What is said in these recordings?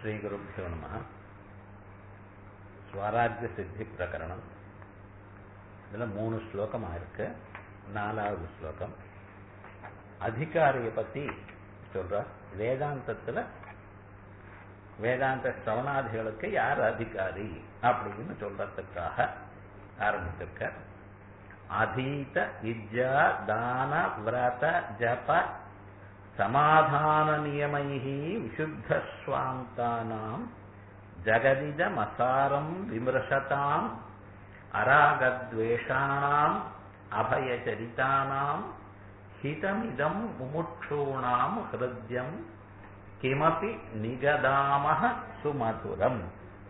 ஸ்ரீகுருப்போ நம ஸ்வராஜ்ய சித்தி பிரகரணம் இதில் மூணு ஸ்லோகமாக இருக்கு நாலாவது ஸ்லோகம் அதிகாரியை பற்றி சொல்றார் வேதாந்தத்தில் வேதாந்த ஸ்ரவணாதிகளுக்கு யார் அதிகாரி அப்படின்னு சொல்றதுக்காக ஆரம்பிச்சிருக்க அதீத வித்யா தான விரத ஜப சமாதான நியமை விசுத்தஸ்வாந்தானாம் ஜகதிதமசாரம் விமர்சதாம் அராகத்வேஷாணாம் அபயச்சரிதானாம் ஹிதமிதம் முமுட்சூணாம் ஹிருத்யம் கிமபி நிகதாமஹ சுமதுரம்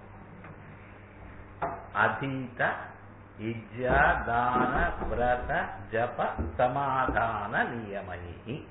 அதீத இஜ்யா தான விரத ஜப சமாதான நியமை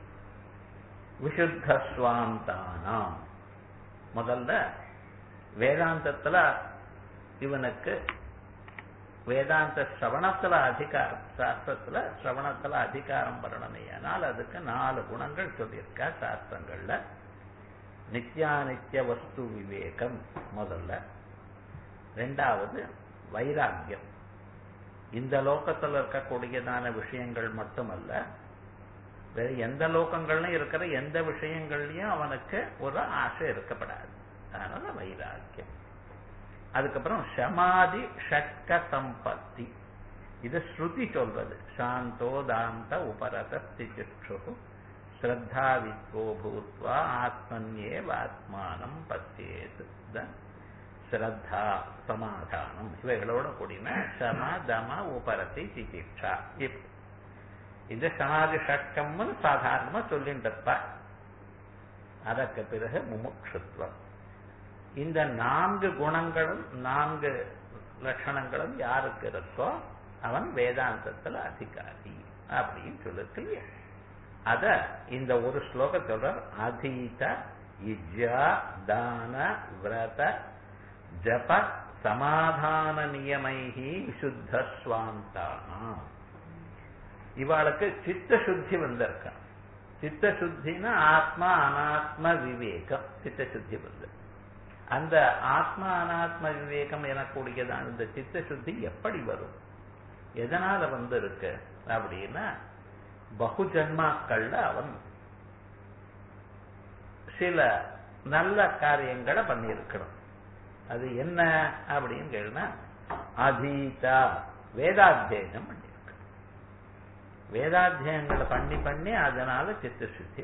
விசுத்தஸ்வாந்தானாம் முதல்ல வேதாந்தத்துல இவனுக்கு வேதாந்த சிரவணத்துல அதிகாரம் சாஸ்திரத்துல சிரவணத்துல அதிகாரம் வரணுமையானால் அதுக்கு நாலு குணங்கள் சொல்லியிருக்கா சாஸ்திரங்கள்ல நித்யானித்ய வஸ்து விவேகம் முதல்ல ரெண்டாவது வைராக்கியம் இந்த லோகத்தில் இருக்கக்கூடியதான விஷயங்கள் மட்டுமல்ல வேற எந்த லோகங்கள்லயும் இருக்கிற எந்த விஷயங்கள்லயும் அவனுக்கு ஒரு ஆசை இருக்கப்படாது அதனால வைராக்கியம் அதுக்கப்புறம் சமாதி ஷட்க சம்பத்தி இது ஸ்ருதி சொல்றது சாந்தோ தாந்த உபரத ஸ்திச்சு ஸ்ரத்தா வித்வோ பூத்வா ஆத்மன்யேவ ஆத்மானம் பத்தியேது ஸ்ரத்தா சமாதானம் இவைகளோட கூடின சம தம உபரதி சிகிச்சா இப்படி இந்த சமாதி ஷட்கம்னு சாதாரணமா சொல்லின்றப்ப அதற்கு பிறகு முமுட்சுத்வம் இந்த நான்கு குணங்களும் நான்கு லட்சணங்களும் யாருக்கு இருக்கோ அவன் வேதாந்தத்துல அதிகாரி அப்படின்னு சொல்லிருக்கு இல்லையா அத இந்த ஒரு ஸ்லோகத்தோட அதீத இஜ்யா தான விரத ஜப சமாதான நியமைகி விசுத்த சுவாந்தானா இவாளுக்கு சித்த சுத்தி வந்திருக்கா சித்த சுத்தினா ஆத்மா அனாத்ம விவேகம் சித்த சுத்தி வந்து அந்த ஆத்மா அனாத்ம விவேகம் எனக்கூடியதான் இந்த சித்த சுத்தி எப்படி வரும் எதனால வந்து இருக்கு அப்படின்னா பகு ஜன்மாக்கள்ல அவன் சில நல்ல காரியங்களை பண்ணியிருக்கணும் அது என்ன அப்படின்னு கேளுனா அதீதா வேதாத்தியனம் பண்ணியிருக்க வேதாத்தியனங்களை பண்ணி பண்ணி அதனால சித்த சுத்தி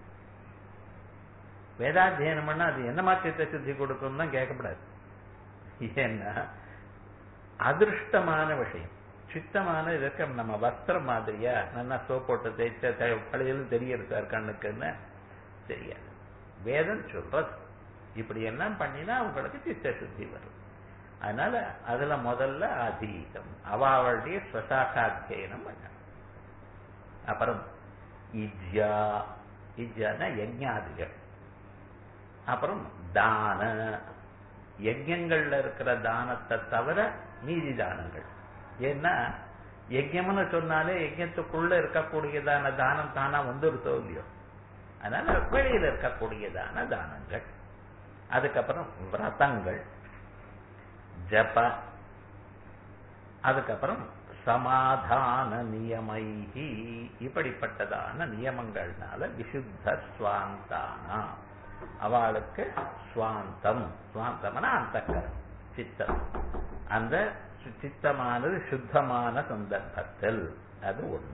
வேதாத்தியனம் பண்ணா அது என்னமா சித்த சுத்தி கொடுக்கும் தான் கேட்கப்படாது ஏன்னா அதிருஷ்டமான விஷயம் சித்தமான இருக்க நம்ம வஸ்திரம் மாதிரியா நல்லா சோப் போட்டு தேய்ச்ச பழையிலும் தெரியறது சார் கண்ணுக்குன்னு தெரியாது வேதம் சொல்றது இப்படி எல்லாம் பண்ணினா அவங்களுக்கு சித்த சுத்தி வரும் அதனால அதுல முதல்ல அதீதம் அவளுடைய ஸ்வசாகாத்தியனம் பண்ண அப்புறம் இஜ்யா இஜ்யானா யஜ்ஞாதிகள் அப்புறம் தான யஜ்யங்கள்ல இருக்கிற தானத்தை தவிர நீதி தானங்கள் ஏன்னா யஜ்யம்னு சொன்னாலே யஜ்யத்துக்குள்ள இருக்கக்கூடியதான தானம் தானா வந்துருத்தோ இல்லையோ அதனால வெளியில இருக்கக்கூடியதான தானங்கள் அதுக்கப்புறம் விரதங்கள் ஜப அதுக்கப்புறம் சமாதான நியமைகி இப்படிப்பட்டதான நியமங்கள்னால விசுத்த சுவாந்தானா அவளுக்கு சுவாந்தம் சுவாந்தம்னா அந்தக்கரம் சித்தம் அந்த சித்தமானது சுத்தமான சந்தர்ப்பத்தில் அது ஒண்ணு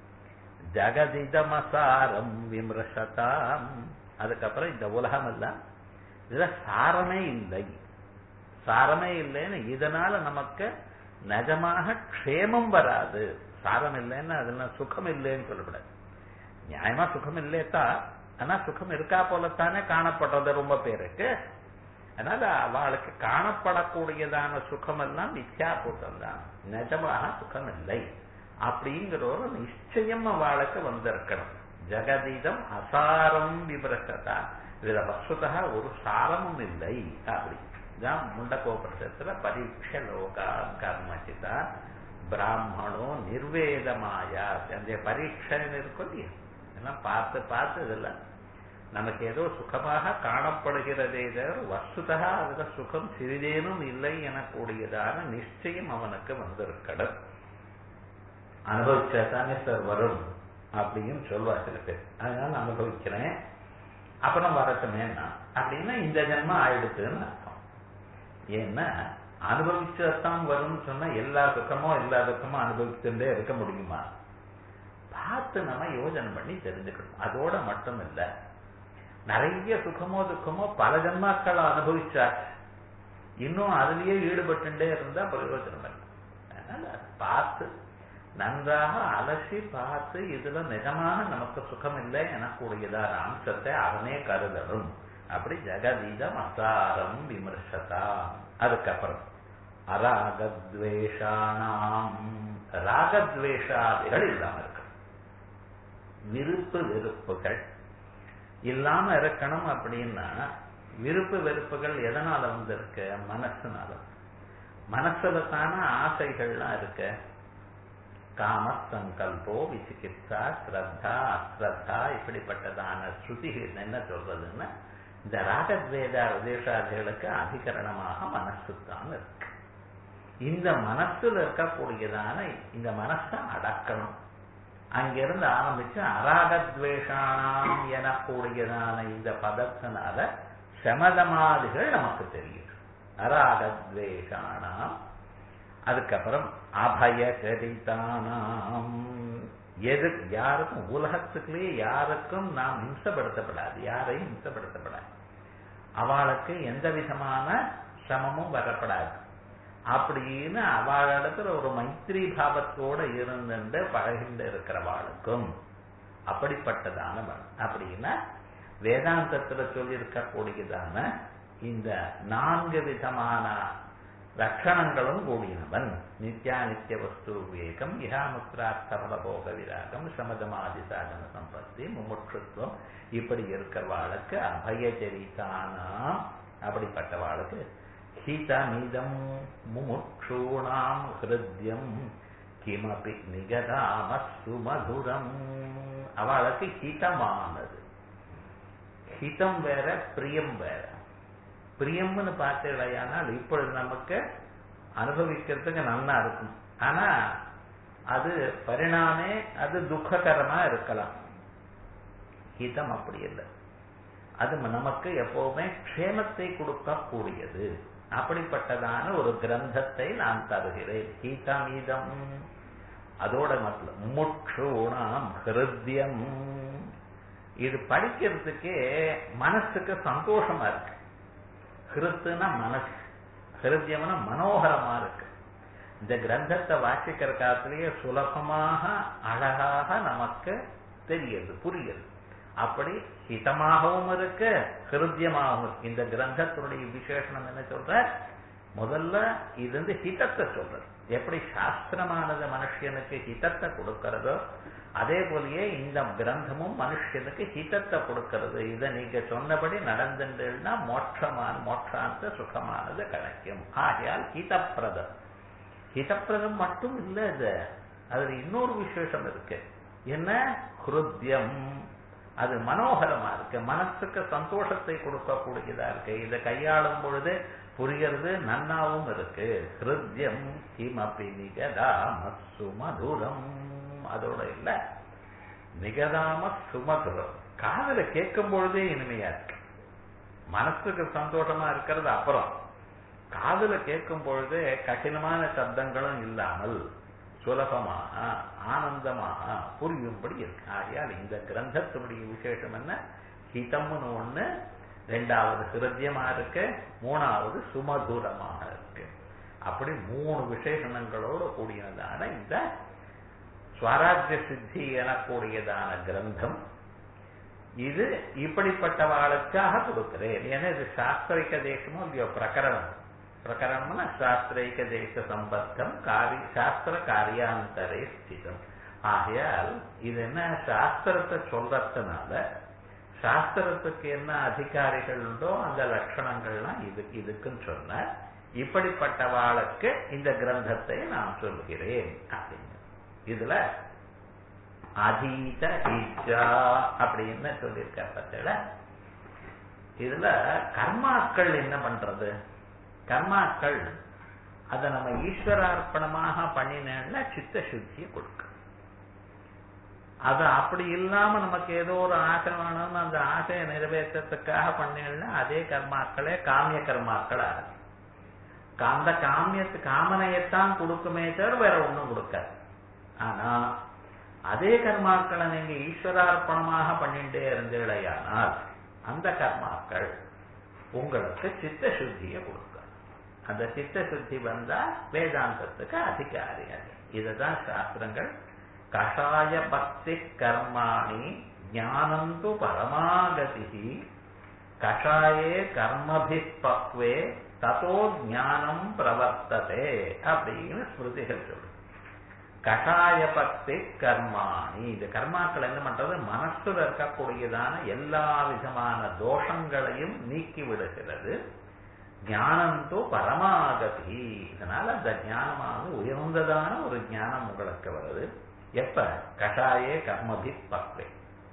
ஜகதிதமசாரம் விமர்சதாம் அதுக்கப்புறம் இந்த உலகம் எல்லாம் இதுல சாரமே இல்லை சாரமே இல்லைன்னு இதனால நமக்கு நிஜமாக க்ஷேமம் வராது சாரம் இல்லைன்னு அதெல்லாம் சுகம் இல்லைன்னு சொல்லக்கூடாது நியாயமா சுகம் இல்லையத்தான் ஆனா சுகம் இருக்கா போலத்தானே காணப்படுறது ரொம்ப பேருக்கு அதனால அவளுக்கு காணப்படக்கூடியதான சுகம் எல்லாம் மித்யா கூட்டம் தான் நிஜமாக சுகம் இல்லை அப்படிங்கிற ஒரு நிச்சயம் அவளுக்கு வந்திருக்கணும் ஜெகதீதம் அசாரம் விபரசதா இதுல வசுதா ஒரு சாரமும் இல்லை அப்படி தான் முண்டகோபனிஷத்துல பரீட்ச லோகா கர்மச்சிதா பிராமணோ நிர்வேதமாயா அந்த பரீட்சைன்னு இருக்கும் இல்லையா எல்லாம் பார்த்து பார்த்து இதெல்லாம் நமக்கு ஏதோ சுகமாக காணப்படுகிறதே தவிர வஸ்துதா அதுல சுகம் சிறிதேனும் இல்லை எனக்கூடியதான நிச்சயம் அவனுக்கு வந்திருக்கடும் அனுபவிச்சாதானே சார் வரும் அப்படின்னு சொல்வா சில பேர் அதனால நான் அனுபவிக்கிறேன் அப்புறம் வரட்டுமே நான் அப்படின்னா இந்த ஜென்மம் ஆயிடுத்துன்னு அர்த்தம் ஏன்னா அனுபவிச்சதான் வரும்னு சொன்னா எல்லா துக்கமோ எல்லா துக்கமோ அனுபவிச்சுட்டே இருக்க முடியுமா பார்த்து நம்ம யோஜனை பண்ணி தெரிஞ்சுக்கணும் அதோட மட்டும் இல்ல நிறைய சுகமோ துக்கமோ பல ஜன்மாக்கள் அனுபவிச்சாச்சு இன்னும் அதுலயே ஈடுபட்டுட்டே இருந்தா பிரயோஜனம் இல்லை அதனால அதை பார்த்து நன்றாக அலசி பார்த்து இதுல நிஜமாக நமக்கு சுகம் இல்லை எனக்கூடியதான அம்சத்தை அவனே கருதணும் அப்படி ஜெகதீதம் அசாரம் விமர்சதா அதுக்கப்புறம் அராகத்வேஷானாம் ராகத்வேஷாதிகள் இல்லாம இருக்கு விருப்பு வெறுப்புகள் இல்லாம இருக்கணும் அப்படின்னா விருப்பு வெறுப்புகள் எதனால வந்திருக்கு மனசுனால மனசுல தானே ஆசைகள்லாம் இருக்கு காம சங்கல்போ விசிகிப்சா ஸ்ரத்தா அஸ்ரத்தா இப்படிப்பட்டதான ஸ்ருதிகள் என்ன சொல்றதுன்னா இந்த ராகத்வேத உதேசாதிகளுக்கு அதிகரணமாக மனசு தான் இருக்கு இந்த மனசுல இருக்கக்கூடியதான இந்த மனசை அடக்கணும் அங்கிருந்து ஆரம்பிச்சு அராகத்வேஷானாம் எனக்கூடியதான இந்த பதத்தினால சமதமாதிகள் நமக்கு தெரியுது அராகத்வேஷானாம் அதுக்கப்புறம் அபயகரிதானாம் எது யாருக்கும் உலகத்துக்குள்ளேயே யாருக்கும் நாம் இம்சப்படுத்தப்படாது யாரையும் இம்சப்படுத்தப்படாது அவளுக்கு எந்த விதமான சிரமமும் வரப்படாது அப்படின்னு அவளிடத்துல ஒரு மைத்திரி பாவத்தோட இருந்துட்டு பழகிண்டு இருக்கிறவாளுக்கும் அப்படிப்பட்டதான அப்படின்னா வேதாந்தத்துல சொல்லியிருக்கக்கூடியதான இந்த நான்கு விதமான லட்சணங்களும் கூடினவன் நித்யா நித்திய வஸ்து விவேகம் இஹாமுத்ரார்த்தபோக விராகம் சமதமாதி சாதன சம்பத்தி முமுட்சுத்துவம் இப்படி இருக்கிறவாளுக்கு அபயச்சரித்தானா அப்படிப்பட்டவாளுக்கு ஹிதமிதம் முமுட்சூணாம் ஹிருத்யம் கிமபி நிகதாம சுமதுரம் அவளுக்கு ஹிதமானது ஹிதம் வேற பிரியம் வேற பிரியம்னு பார்த்தீங்களேயானால் இப்பொழுது நமக்கு அனுபவிக்கிறதுக்கு நல்லா இருக்கும் ஆனா அது பரிணாமே அது துக்ககரமா இருக்கலாம் ஹிதம் அப்படி இல்லை அது நமக்கு எப்பவுமே க்ஷேமத்தை கொடுக்கக்கூடியது அப்படிப்பட்டதான ஒரு கிரந்தத்தை நான் தருகிறேன் ஹீதமீதம் அதோட மட்டும் முட்சூணாம் ஹிருத்யம் இது படிக்கிறதுக்கே மனசுக்கு சந்தோஷமா இருக்கு ஹிருத்துனா மனசு ஹிருத்யம்னா மனோகரமா இருக்கு இந்த கிரந்தத்தை வாசிக்கிற காலத்திலேயே சுலபமாக அழகாக நமக்கு தெரியுது புரியுது அப்படி ஹிதமாகவும் இருக்கு ஹிருத்யமாகவும் இருக்கு இந்த கிரந்தத்தினுடைய விசேஷனம் என்ன சொல்ற முதல்ல இது வந்து ஹிதத்தை சொல்றது எப்படி சாஸ்திரமானது மனுஷனுக்கு ஹிதத்தை கொடுக்கிறதோ அதே போலயே இந்த கிரந்தமும் மனுஷனுக்கு ஹிதத்தை கொடுக்கிறது இதை நீங்க சொன்னபடி நடந்துன்னா மோட்சமான மோட்சாந்த சுகமானது கிடைக்கும் ஆகையால் ஹிதப்பிரதம் ஹிதப்பிரதம் மட்டும் இல்ல இது அதுல இன்னொரு விசேஷம் இருக்கு என்ன ஹிருத்யம் அது மனோகரமா இருக்கு மனசுக்கு சந்தோஷத்தை கொடுக்கக்கூடியதா இருக்கு இதை கையாளும் பொழுது புரியறது நன்னாவும் இருக்கு ஹிருத்யம் ஹிமபி நிகதாம சுமதுரம் அதோட இல்ல நிகதாம சுமதுரம் காதல கேட்கும் பொழுதே இனிமையா இருக்கு மனசுக்கு சந்தோஷமா இருக்கிறது அப்புறம் காதல கேட்கும் பொழுதே கடினமான சப்தங்களும் இல்லாமல் சுலபமாக ஆனந்தமாக புரியும்படி இருக்கு ஆகையால் இந்த கிரந்தத்தினுடைய விசேஷம் என்ன ஹிதம்னு ஒண்ணு ரெண்டாவது ஹிருத்தியமா இருக்கு மூணாவது சுமதுரமாக இருக்கு அப்படி மூணு விசேஷணங்களோடு கூடியதான இந்த ஸ்வராஜ்ய சித்தி எனக்கூடியதான கிரந்தம் இது இப்படிப்பட்டவாளுக்காக கொடுக்கிறேன் ஏன்னா இது சாஸ்திரிக தேசமோ இல்லையோ பிரகரணம் பிரகரணம்னா சாஸ்திரைக தேச சம்பத்தம் காரி சாஸ்திர காரியாந்தரே ஸ்திதம் ஆகையால் இது என்ன சாஸ்திரத்தை சொல்றதுனால சாஸ்திரத்துக்கு என்ன அதிகாரிகள் உண்டோ அந்த லட்சணங்கள்லாம் இது இதுக்குன்னு சொன்ன இப்படிப்பட்டவாளுக்கு இந்த கிரந்தத்தை நான் சொல்கிறேன் அப்படின்னு இதுல அதீத இஜா அப்படின்னு சொல்லியிருக்க பத்தில இதுல கர்மாக்கள் என்ன பண்றது கர்மாக்கள் அதை நம்ம ஈஸ்வரார்ப்பணமாக பண்ணினேன்னா சித்த சுத்தியை கொடுக்க அது அப்படி இல்லாம நமக்கு ஏதோ ஒரு ஆசை வேணும்னு அந்த ஆசையை நிறைவேற்றத்துக்காக பண்ணீங்கன்னா அதே கர்மாக்களே காமிய கர்மாக்களா இருக்கு. அந்த காமியத்து காமனையத்தான் கொடுக்குமே தவிர வேற ஒண்ணும் கொடுக்காது ஆனா அதே கர்மாக்களை நீங்க ஈஸ்வரார்ப்பணமாக பண்ணிட்டே இருந்தீர்களையானால் அந்த கர்மாக்கள் உங்களுக்கு சித்த சுத்தியை கொடுக்கும் அந்த சித்த சுத்தி வந்தா வேதாந்தத்துக்கு அதிகாரி அது இதுதான் சாஸ்திரங்கள் கஷாய பக்தி கர்மாணி ஞானந்து பரமாகதி கஷாயே கர்மபி பக்வே ததோ ஞானம் பிரவர்த்ததே அப்படின்னு ஸ்மிருதிகள் சொல்லு கஷாய பக்தி கர்மாணி இந்த கர்மாக்கள் என்ன பண்றது மனசுல இருக்கக்கூடியதான எல்லா விதமான தோஷங்களையும் நீக்கி விடுகிறது ஞானந்தோ பரமாகதி இதனால அந்த ஞானமானது உயர்ந்ததான ஒரு ஞானம் உங்களுக்கு வருது எப்ப கஷாயே கர்மபி பக்வே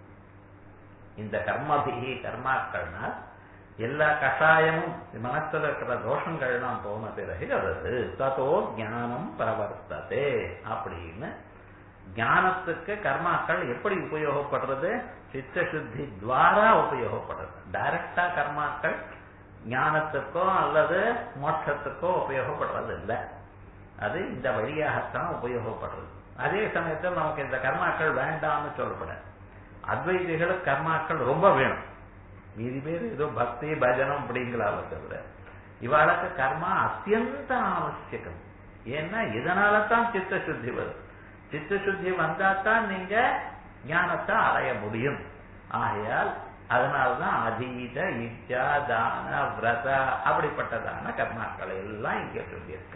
இந்த கர்மபிகி கர்மாக்கள்னால் எல்லா கஷாயமும் மனசுல இருக்கிற தோஷங்கள்லாம் போன பிறகு வருது ததோ ஞானம் பிரவர்த்ததே அப்படின்னு ஞானத்துக்கு கர்மாக்கள் எப்படி உபயோகப்படுறது சித்த சுத்தி துவாரா உபயோகப்படுறது டைரக்டா கர்மாக்கள் ஞானத்துக்கோ அல்லது மோட்சத்துக்கோ உபயோகப்படுறது இல்லை அது இந்த வழியாகத்தான் உபயோகப்படுறது அதே சமயத்தில் நமக்கு இந்த கர்மாக்கள் வேண்டாம்னு சொல்லப்படாது அத்வைதிகளுக்கு கர்மாக்கள் ரொம்ப வேணும் மீதி பேர் ஏதோ பக்தி பஜனம் அப்படிங்களாவ தவிர இவாளுக்கு கர்மா அத்தியந்த ஆவசியகம் ஏன்னா இதனால தான் சித்த சுத்தி வரும் சித்த சுத்தி வந்தா தான் நீங்க ஞானத்தை அடைய முடியும் ஆகையால் அதனால்தான் அதீத இச்சா தான விரத அப்படிப்பட்டதான கர்மாக்களை எல்லாம் இங்க சொல்லியிருக்க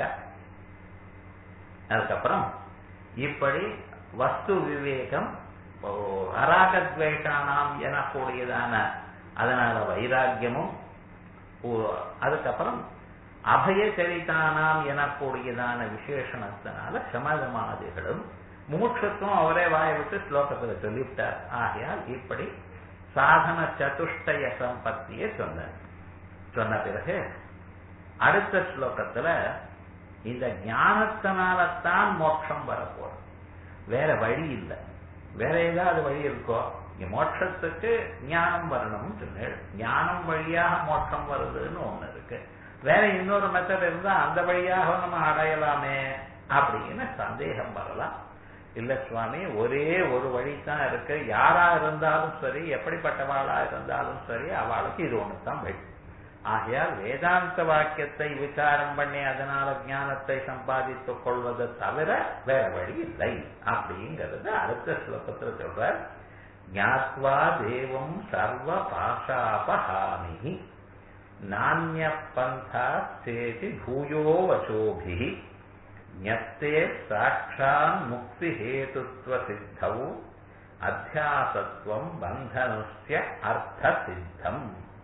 அதுக்கப்புறம் இப்படி வஸ்து விவேகம் அராகத்வேஷானாம் எனக்கூடியதான அதனால வைராக்கியமும் அதுக்கப்புறம் அபய சரிதானாம் எனக்கூடியதான விசேஷணத்தினால சமதமாதிகளும் மூட்சத்தும் அவரே வாய விட்டு ஸ்லோகத்துல சொல்லிவிட்டார் ஆகையால் இப்படி சாதன சதுஷ்டய சம்பத்தியை சொன்னார் சொன்ன பிறகு அடுத்த ஸ்லோகத்துல இந்த ஞானத்தினால்தான் மோட்சம் வரப்போறது வேற வழி இல்லை வேற ஏதாவது வழி இருக்கோ இங்க மோட்சத்துக்கு ஞானம் வரணும்னு சொன்னேன் ஞானம் வழியாக மோட்சம் வருதுன்னு ஒண்ணு இருக்கு வேற இன்னொரு மெத்தட் இருந்தா அந்த வழியாக நம்ம அடையலாமே அப்படின்னு சந்தேகம் வரலாம் இல்ல சுவாமி ஒரே ஒரு வழி தான் இருக்கு யாரா இருந்தாலும் சரி எப்படிப்பட்டவாளா இருந்தாலும் சரி அவளுக்கு இது ஒண்ணுதான் வழி ஆகையால் வேதாந்த வாக்கியத்தை விசாரம் பண்ணி அதனால ஞானத்தை சம்பாதித்துக் கொள்வதை தவிர வேற வழி இல்லை அப்படிங்கிறது அடுத்த ஸ்லோகத்துல சொல்ற ஞாத்வா தேவம் சர்வ பாஷாபஹாமி நானிய பந்தா சேதி பூயோ வச்சோபி ஞப்தே சாட்சான் முக்தி ஹேதுத்வ சித்தௌ அத்தியாசத்துவம் பந்தனுஷ்ய அர்த்த சித்தம்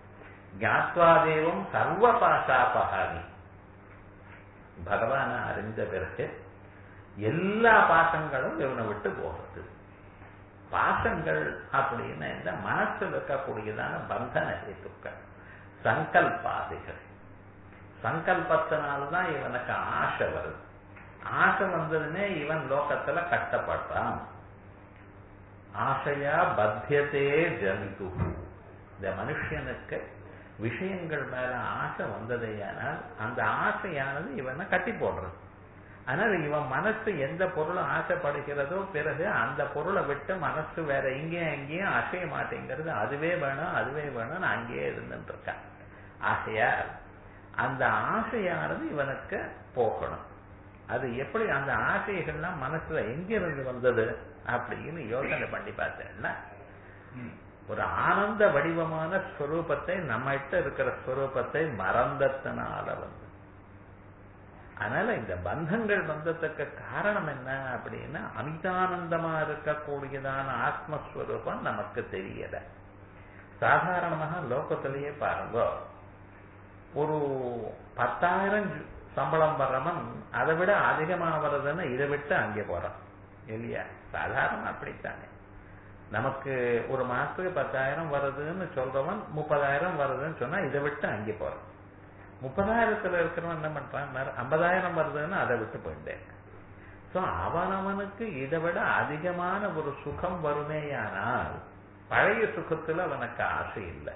ஞாத்வாதேவம் சர்வ பாசாபகாமி பகவான அறிந்த பிறகு எல்லா பாசங்களும் இவனை விட்டு போகிறது பாசங்கள் அப்படின்னு இந்த மனசில் இருக்கக்கூடியதான பந்தன ஹேத்துக்கள் சங்கல்பாதிகள் சங்கல்பத்தினால்தான் இவனுக்கு ஆசை வருது ஆசை வந்ததுமே இவன் லோகத்துல கஷ்டப்படுறான் ஆசையா பத்தியத்தே ஜனிது இந்த மனுஷனுக்கு விஷயங்கள் மேல ஆசை வந்ததேயானால் அந்த ஆசையானது இவனை கட்டி போடுறது அதனால இவன் மனசு எந்த பொருளும் ஆசைப்படுகிறதோ பிறகு அந்த பொருளை விட்டு மனசு வேற எங்கேயும் எங்கேயும் அசைய மாட்டேங்கிறது அதுவே வேணும் அதுவே வேணும்னு அங்கேயே இருந்துட்டு இருக்கான் ஆசையால் அந்த ஆசையானது இவனுக்கு போகணும் அது எப்படி அந்த ஆசைகள்லாம் மனசுல எங்கிருந்து வந்தது அப்படின்னு யோசனை பண்ணி பார்த்தேன்னா ஒரு ஆனந்த வடிவமான ஸ்வரூபத்தை நம்மகிட்ட இருக்கிற ஸ்வரூபத்தை மறந்தத்தினால வந்து அதனால இந்த பந்தங்கள் வந்ததுக்கு காரணம் என்ன அப்படின்னா அமிதானந்தமா இருக்கக்கூடியதான ஆத்மஸ்வரூபம் நமக்கு தெரியல சாதாரணமாக லோகத்திலேயே பாருங்க ஒரு பத்தாயிரம் சம்பளம் வர்றவன் அதை விட அதிகமா வருதுன்னு இதை விட்டு அங்கே போறான் இல்லையா சாதாரண அப்படித்தானே நமக்கு ஒரு மாசத்துக்கு பத்தாயிரம் வருதுன்னு சொல்றவன் முப்பதாயிரம் வருதுன்னு சொன்னா இதை விட்டு அங்கே போறான் முப்பதாயிரத்துல இருக்கிறவன் என்ன பண்றான் ஐம்பதாயிரம் வருதுன்னு அதை விட்டு போயிட்டேன் சோ அவனவனுக்கு இதை விட அதிகமான ஒரு சுகம் வருமேயானால் பழைய சுகத்துல அவனுக்கு ஆசை இல்லை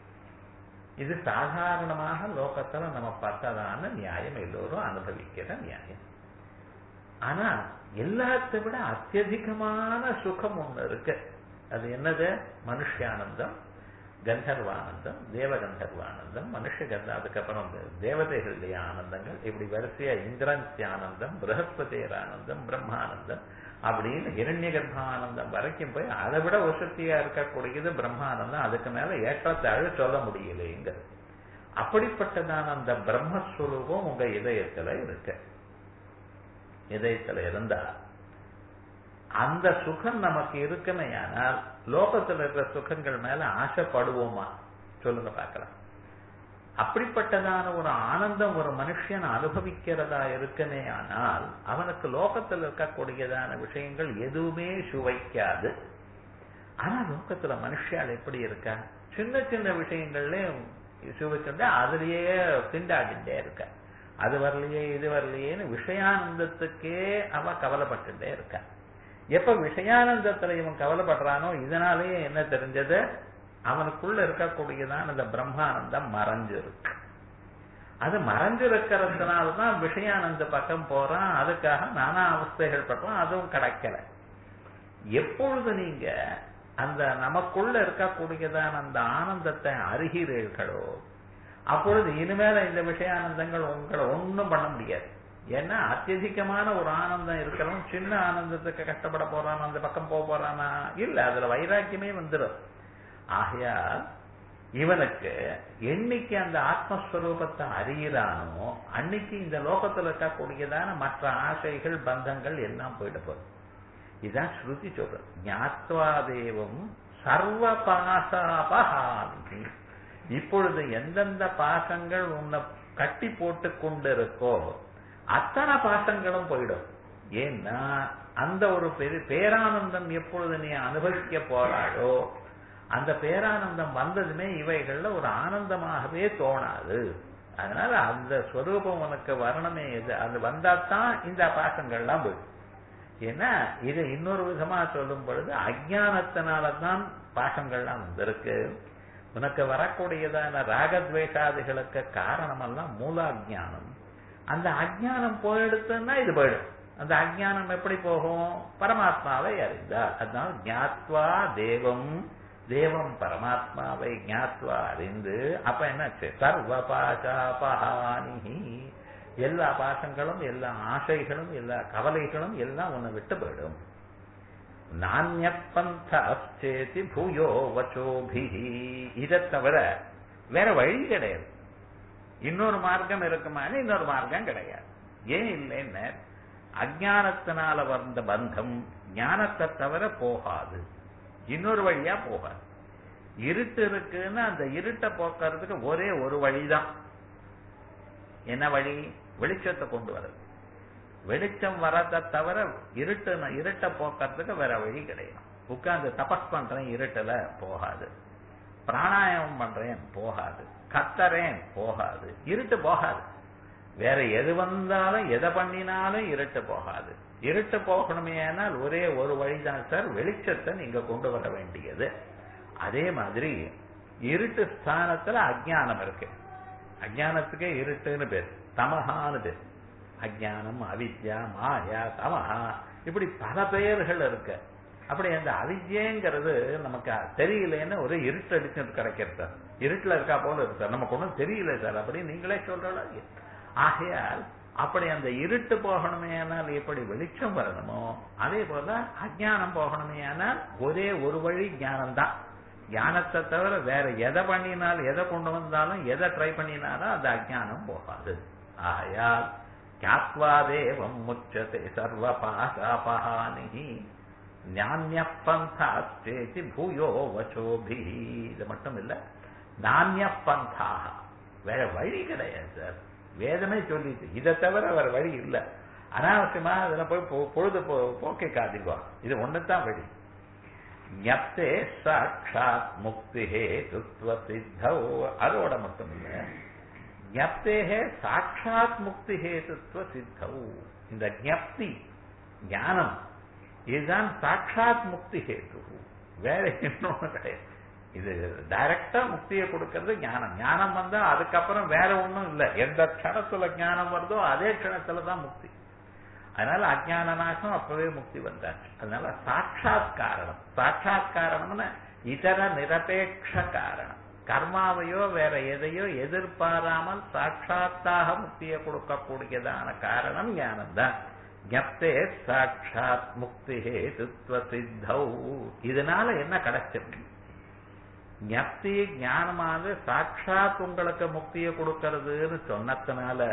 இது சாதாரணமாக லோகத்துல நம்ம பார்த்ததான நியாயம் எல்லோரும் அனுபவிக்கிற நியாயம் ஆனா எல்லாத்தை விட அத்தியதிகமான சுகம் ஒண்ணு இருக்கு அது என்னது மனுஷானந்தம் கந்தர்வானந்தம் தேவகந்தர்வானந்தம் மனுஷ கந்த அதுக்கப்புறம் தேவதைகளுடைய ஆனந்தங்கள் இப்படி வரிசையா இந்திரன்சி ஆனந்தம் பிரகஸ்பதியர் ஆனந்தம் பிரம்மானந்தம் அப்படின்னு இரண்ய கர்ப்பானந்தம் வரைக்கும் போய் அதை விட வசதியா இருக்கக்கூடியது பிரம்மானந்தம் அதுக்கு மேல ஏற்றத்தாழ சொல்ல முடியலைங்க அப்படிப்பட்டதான அந்த பிரம்மஸ்வரூபம் உங்க இதயத்துல இருக்கு இதயத்துல இருந்தா அந்த சுகம் நமக்கு இருக்குமே ஆனால் லோகத்துல இருக்கிற சுகங்கள் மேல ஆசைப்படுவோமா சொல்லுங்க பார்க்கலாம் அப்படிப்பட்டதான ஒரு ஆனந்தம் ஒரு மனுஷன் அனுபவிக்கிறதா இருக்குமே ஆனால் அவனுக்கு லோகத்தில் இருக்கக்கூடியதான விஷயங்கள் எதுவுமே சுவைக்காது ஆனா லோகத்துல மனுஷால் எப்படி இருக்கா சின்ன சின்ன விஷயங்கள்ல சுவைச்சுட்டு அதுலயே திண்டாடிட்டே இருக்க அது வரலையே இது வரலையேன்னு விஷயானந்தத்துக்கே அவ கவலைப்பட்டுட்டே இருக்கா எப்ப விஷயானந்தத்துல இவன் கவலைப்படுறானோ இதனாலேயே என்ன தெரிஞ்சது அவனுக்குள்ள இருக்கக்கூடியதான் அந்த பிரம்மானந்தம் மறைஞ்சிருக்கு அது மறைஞ்சிருக்கிறதுனாலதான் விஷயானந்த பக்கம் போறான் அதுக்காக நானா அவஸ்தைகள் படுறான் அதுவும் கிடைக்கல எப்பொழுது நீங்க அந்த நமக்குள்ள இருக்கக்கூடியதான அந்த ஆனந்தத்தை அறிகிறீர்களோ அப்பொழுது இனிமேல இந்த விஷயானந்தங்கள் உங்களை ஒன்றும் பண்ண முடியாது ஏன்னா அத்தியதிகமான ஒரு ஆனந்தம் இருக்கிறவன் சின்ன ஆனந்தத்துக்கு கஷ்டப்பட போறான் அந்த பக்கம் போக போறானா இல்ல அதுல வைராக்கியமே வந்துடும் ஆகையால் இவனுக்கு என்னைக்கு அந்த ஆத்மஸ்வரூபத்தை அறிகிறானோ அன்னைக்கு இந்த லோகத்தில் இருக்கக்கூடியதான மற்ற ஆசைகள் பந்தங்கள் எல்லாம் போயிட போகுது இதுதான் ஸ்ருதி சொல்றது ஞாத்வாதேவம் சர்வ பாசாபஹாமி இப்பொழுது எந்தெந்த பாசங்கள் உன்னை கட்டி போட்டு கொண்டிருக்கோ அத்தனை பாசங்களும் போயிடும் ஏன்னா அந்த ஒரு பெரிய பேரானந்தம் எப்பொழுது நீ அனுபவிக்க போறாயோ அந்த பேரானந்தம் வந்ததுமே இவைகள்ல ஒரு ஆனந்தமாகவே தோணாது அதனால அந்த ஸ்வரூபம் உனக்கு வரணுமே இது அது வந்தாதான் இந்த பாசங்கள்லாம் போயிடும் ஏன்னா இது இன்னொரு விதமா சொல்லும் பொழுது அஜானத்தினாலதான் பாசங்கள்லாம் வந்திருக்கு உனக்கு வரக்கூடியதான ராகத்வேஷாதிகளுக்கு காரணமெல்லாம் மூலாஜானம் அந்த அஜானம் போயிடுத்துன்னா இது போயிடும் அந்த அஜானம் எப்படி போகும் பரமாத்மாவை அறிந்தார் அதனால ஞாத்வா தேவம் தேவம் பரமாத்மாவை ஞாத்வா அறிந்து அப்ப என்னாச்சு சர்வ பாசாபஹானி எல்லா பாசங்களும் எல்லா ஆசைகளும் எல்லா கவலைகளும் எல்லாம் உன்னை விட்டு போயிடும் நானியப்பந்தேதி பூயோ வச்சோபி இதை தவிர வேற வழி கிடையாது இன்னொரு மார்க்கம் இருக்குமான இன்னொரு மார்க்கம் கிடையாது ஏன் இல்லைன்னு அஜானத்தினால வந்த பந்தம் ஞானத்தை தவிர போகாது இன்னொரு வழியா போகாது இருட்டு இருக்குன்னு அந்த இருட்டை போக்குறதுக்கு ஒரே ஒரு வழிதான் என்ன வழி வெளிச்சத்தை கொண்டு வர்றது வெளிச்சம் வரதை தவிர இருட்டு இருட்டை போக்குறதுக்கு வேற வழி கிடையாது உட்கார்ந்து தபஸ் பண்றேன் இருட்டுல போகாது பிராணாயாமம் பண்றேன் போகாது கத்தறேன் போகாது இருட்டு போகாது வேற எது வந்தாலும் எதை பண்ணினாலும் இருட்டு போகாது இருட்டு போகணுமே ஆனால் ஒரே ஒரு வழிதான் சார் வெளிச்சத்தை நீங்க கொண்டு வர வேண்டியது அதே மாதிரி இருட்டு ஸ்தானத்துல அஜானம் இருக்கு அஜானத்துக்கே இருட்டுன்னு பேர் தமஹான்னு பேர் அஜானம் அவித்யா மாயா தமஹா இப்படி பல பெயர்கள் இருக்கு அப்படி அந்த அவித்யங்கிறது நமக்கு தெரியலன்னு ஒரு இருட்டு அடிச்சுட்டு கிடைக்கிறது சார் இருட்டுல இருக்கா போல இருக்கு சார் நமக்கு ஒன்றும் தெரியல சார் அப்படி நீங்களே சொல்றல ஆகையால் அப்படி அந்த இருட்டு போகணுமே ஆனால் எப்படி வெளிச்சம் வரணுமோ அதே போல அஜானம் போகணுமே ஆனால் ஒரே ஒரு வழி ஞானம் தான் ஞானத்தை தவிர வேற எதை பண்ணினாலும் எதை கொண்டு வந்தாலும் எதை ட்ரை பண்ணினாலும் அந்த அஜானம் போகாது ஆகையால் ஞாத்வாதேவம் முச்சத்தை சர்வ பாசாபஹானி ஞானிய பந்தாச்சேதி பூயோ வச்சோபி இது மட்டும் இல்ல நானிய பந்தாக வேற வழி கிடையாது சார் வேதமே சொல்லிட்டு இதை தவிர வேற வழி இல்ல அனாவசியமா அதுல போய் பொழுது போக்கை காதிக்குவா இது ஒண்ணுதான் வழி ஞப்தே சாட்சாத் முக்தி ஹேதுத்வ சித்தௌ அதோட மட்டும் இல்ல ஞப்தேகே சாட்சாத் முக்தி ஹேதுத்வ சித்தௌ இந்த ஞப்தி ஞானம் இதுதான் சாட்சாத் முக்தி ஹேது வேற இன்னொன்னு கிடையாது இது டைரக்டா முக்தியை கொடுக்கறது ஞானம் ஞானம் வந்தா அதுக்கப்புறம் வேற ஒண்ணும் இல்லை எந்த க்ஷணத்துல ஞானம் வருதோ அதே க்ஷணத்துல தான் முக்தி அதனால அஜான நாசம் அப்பவே முக்தி வந்தாச்சு அதனால சாட்சாத் காரணம் சாட்சாத் காரணம்னு இதர நிரபேட்ச காரணம் கர்மாவையோ வேற எதையோ எதிர்பாராமல் சாட்சாத்தாக முக்தியை கொடுக்கக்கூடியதான காரணம் ஞானம் தான் ஜப்தே சாட்சாத் முக்தி ஹேதுத்வ சித்தௌ இதனால என்ன கிடைச்சிருக்கு ஞப்தி ஞானமானது சாட்சாத் உங்களுக்கு முக்தியை கொடுக்கறதுன்னு சொன்னதுனால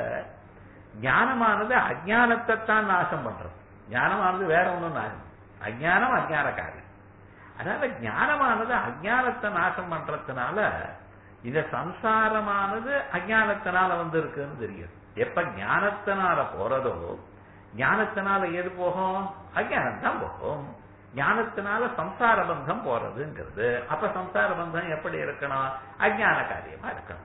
ஞானமானது அஜானத்தை தான் நாசம் பண்றது ஞானமானது வேற ஒண்ணும் நாசம் அஜானம் அஜான காரியம் அதனால ஞானமானது அஜானத்தை நாசம் பண்றதுனால இந்த சம்சாரமானது அஜானத்தினால வந்து இருக்குன்னு தெரியும் எப்ப ஞானத்தினால போறதோ ஞானத்தினால எது போகும் அஜானம் தான் போகும் ஞானத்தினால சம்சார பந்தம் போறதுங்கிறது அப்ப சம்சார பந்தம் எப்படி இருக்கணும் அஜான காரியமா இருக்கணும்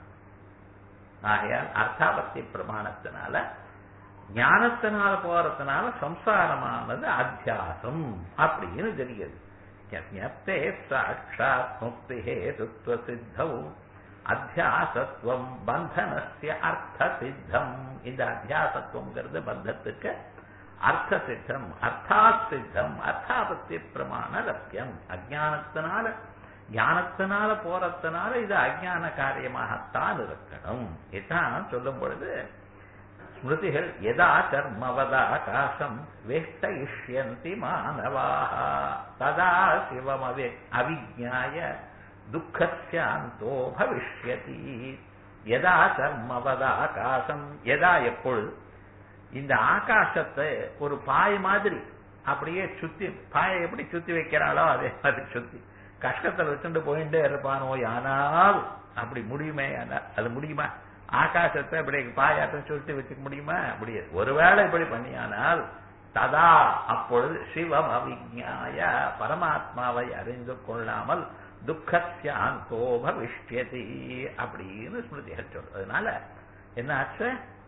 ஆகையால் அர்த்தாபத்தி பிரமாணத்தினால ஞானத்தினால போறதுனால சம்சாரமானது அத்தியாசம் அப்படின்னு தெரியுது ஞப்தே சாட்சாத் முக்தி ஹேதுத்வ சித்தௌ அத்தியாசத்துவம் பந்தனஸ்ய அர்த்த சித்தம் இந்த அத்தியாசத்துவங்கிறது பந்தத்துக்கு அர்த்த சித்தம் அர்த்தா சித்தம் அர்த்தாபத்தி பிரமாண லட்சியம் அஜானத்தினால ஞானத்தினால போறதுனால இது அஜான காரியமாகத்தான் இருக்கணும் இதான் சொல்லும் பொழுது ஸ்மிருதிகள் எதா கர்மவதாகாசம் வேஷ்டயிஷ்யந்தி மாணவாக ததா சிவம் அவி அவிஜாய துக்கஸ்யாந்தோ பவிஷ்யதி எதா கர்மவதாகாசம் எதா எப்பொழுது இந்த ஆகாசத்தை ஒரு பாய் மாதிரி அப்படியே சுத்தி பாயை எப்படி சுத்தி வைக்கிறாளோ அதே மாதிரி சுத்தி கஷ்டத்தை வச்சுட்டு போயிட்டே இருப்பானோ யானால் அப்படி முடியுமே ஆனால் அது முடியுமா ஆகாசத்தை இப்படி பாயாட்டம் சுத்தி வச்சுக்க முடியுமா முடியாது ஒருவேளை இப்படி பண்ணியானால் ததா அப்பொழுது சிவம் அவிஜாய பரமாத்மாவை அறிந்து கொள்ளாமல் துக்கசியாந்தோ பவிஷ்யதி அப்படின்னு ஸ்மிருதிகள் சொல்றது அதனால என்ன ஆச்சு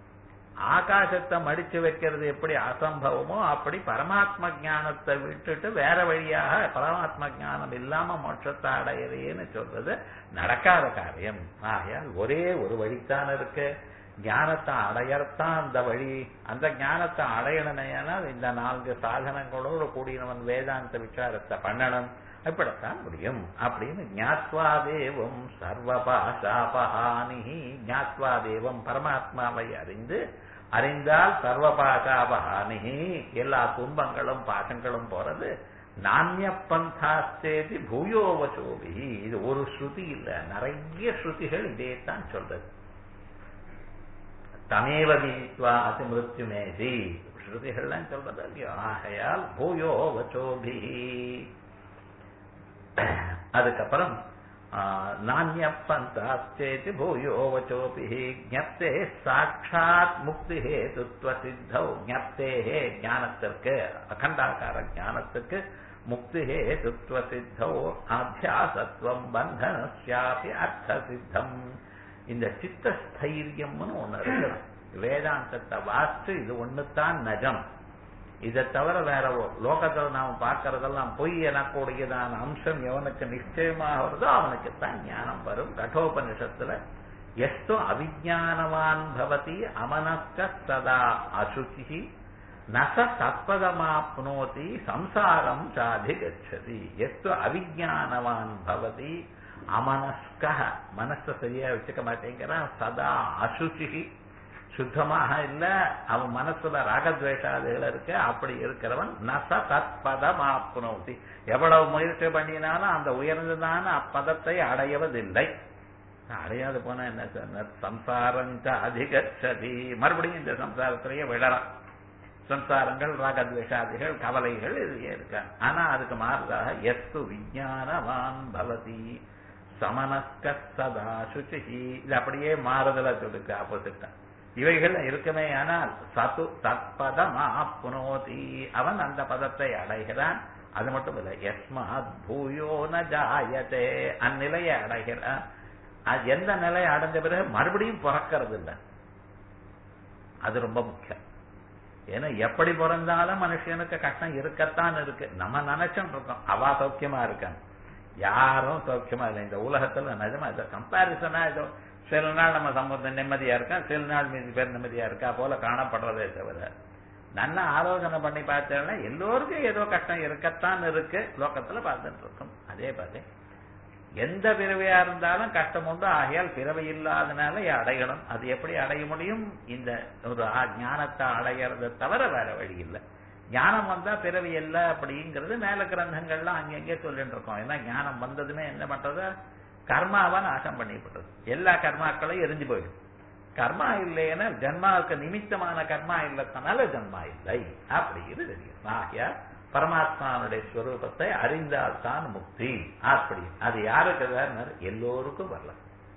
ஆகாசத்தை மடிச்சு வைக்கிறது எப்படி அசம்பவமோ அப்படி பரமாத்ம ஞானத்தை விட்டுட்டு வேற வழியாக பரமாத்ம ஞானம் இல்லாம மோட்சத்தை அடையிறேன்னு சொல்றது நடக்காத காரியம் ஆகையால் ஒரே ஒரு வழித்தான் இருக்கு ஞானத்தை அடையத்தான் அந்த வழி அந்த ஞானத்தை அடையணுமையானால் இந்த நான்கு சாதனங்களோடு கூடியவன் வேதாந்த விசாரத்தை பண்ணணும் இப்படித்தான் முடியும் அப்படின்னு ஞாத்வா தேவம் சர்வபாஷாபஹானி ஞாத்வா தேவம் பரமாத்மாவை அறிந்து அறிந்தால் சர்வபாஷாபஹானி எல்லா துன்பங்களும் பாசங்களும் போறது நானிய பந்தாஸ்தேதி பூயோவசோபி இது ஒரு ஸ்ருதி இல்ல நிறைய ஸ்ருதிகள் இதே தான் சொல்றது தமேவ வீத்வா அதி மிருத்யுமேதி ஸ்ருதிகள்லாம் சொல்றது இல்லையோ ஆகையால் பூயோ வச்சோபி அதுக்கப்புறம் நானியப்பந்தாச்சேதி பூயோ வச்சோபி ஜப்தே சாட்சாத் முக்தி ஹேதுத்வ சித்தௌ ஜப்தே ஞானத்திற்கு அகண்டாகார ஞானத்துக்கு முக்தி ஹேதுத்வ சித்தௌ ஆத்தியாசத்துவம் பந்தனஸ்யாபி அர்த்த சித்தம் இந்த சித்தஸ்தைரியம்னு ஒண்ணு இருக்கணும் வேதாந்தத்தை வாசிச்சு இது ஒண்ணுதான் நஜம் இதை தவிர வேற லோகத்துல நாம பார்க்கறதெல்லாம் பொய் எனக்கூடியதான அம்சம் எவனுக்கு நிச்சயமாக வருதோ அவனுக்கு தான் ஞானம் வரும் கட்டோபனிஷத்துல எஸ்து அவிஜானவான் பவதி அமனஸ்க சதா அசுச்சி நச தத்பதமாப்னோதி சம்சாரம் சாதிகச்சதி எஸ்து அவிஜானவான் பவதி அமனஸ்க மனசை சரியா வச்சுக்க மாட்டேங்கிறான் சதா அசுச்சி சுத்தமாக இல்ல அவன் மனசுல ராகத்வேஷாதிகள் இருக்கு அப்படி இருக்கிறவன் நச தத்பதமாப்னோதி எவ்வளவு முயற்சி பண்ணினாலும் அந்த உயர்ந்ததான அப்பதத்தை அடையவதில்லை அடையாது போனா என்ன சார் சம்சாரம் அதிகச்சதி மறுபடியும் இந்த சம்சாரத்திலேயே விழலாம் சம்சாரங்கள் ராகத்வேஷாதிகள் கவலைகள் இது இருக்க ஆனா அதுக்கு மாறுதாக எத்து விஜானவான் பவதி சமனஸ்க சதா சுச்சி இது அப்படியே மாறுதலா சொல்லுக்கு ஆப்போசிட்டா இவைகள் இருக்குமே ஆனால் சத்து தற்பதமா புனோதி அவன் அந்த பதத்தை அடைகிறான் அது மட்டும் இல்ல எஸ்மாத் பூயோ ந ஜாயதே அந்நிலையை அடைகிற அது எந்த நிலையை அடைஞ்ச பிறகு மறுபடியும் பிறக்கிறது இல்லை அது ரொம்ப முக்கியம் ஏன்னா எப்படி பிறந்தாலும் மனுஷனுக்கு கஷ்டம் இருக்கத்தான் இருக்கு நம்ம நினைச்சுட்டு இருக்கோம் அவா சௌக்கியமா இருக்காங்க யாரும் சௌக்கியமா இல்லை இந்த உலகத்துல நிஜமா இதை கம்பாரிசனா ஏதோ சில நாள் நம்ம சம்பந்தம் நிம்மதியா இருக்கா சில நாள் மீதி பேர் நிம்மதியா இருக்கா போல காணப்படுறதே தவிர நல்ல ஆலோசனை பண்ணி பார்த்தோம்னா எல்லோருக்கும் ஏதோ கஷ்டம் இருக்கத்தான் இருக்கு லோகத்துல பார்த்துட்டு இருக்கோம் அதே பார்த்து எந்த பிறவையா இருந்தாலும் கஷ்டம் உண்டு ஆகையால் பிறவை இல்லாதனால அடையணும் அது எப்படி அடைய முடியும் இந்த ஒரு ஞானத்தை அடையறதை தவிர வேற வழி இல்லை ஞானம் வந்தா பிறவி இல்லை அப்படிங்கிறது மேல கிரந்தங்கள்லாம் அங்கங்கே சொல்லிட்டு இருக்கோம் ஏன்னா ஞானம் வந்ததுமே என்ன பண்றது கர்மாவை நாசம் பண்ணிவிட்டது எல்லா கர்மாக்களையும் எரிஞ்சு போயிடும் கர்மா இல்லைன்னா ஜன்மாவுக்கு நிமித்தமான கர்மா இல்லத்தனால ஜன்மா இல்லை அப்படின்னு தெரியும் ஆகியா பரமாத்மாவுடைய ஸ்வரூபத்தை அறிந்தால்தான் முக்தி அப்படி அது யாருக்கு எல்லோருக்கும் வரல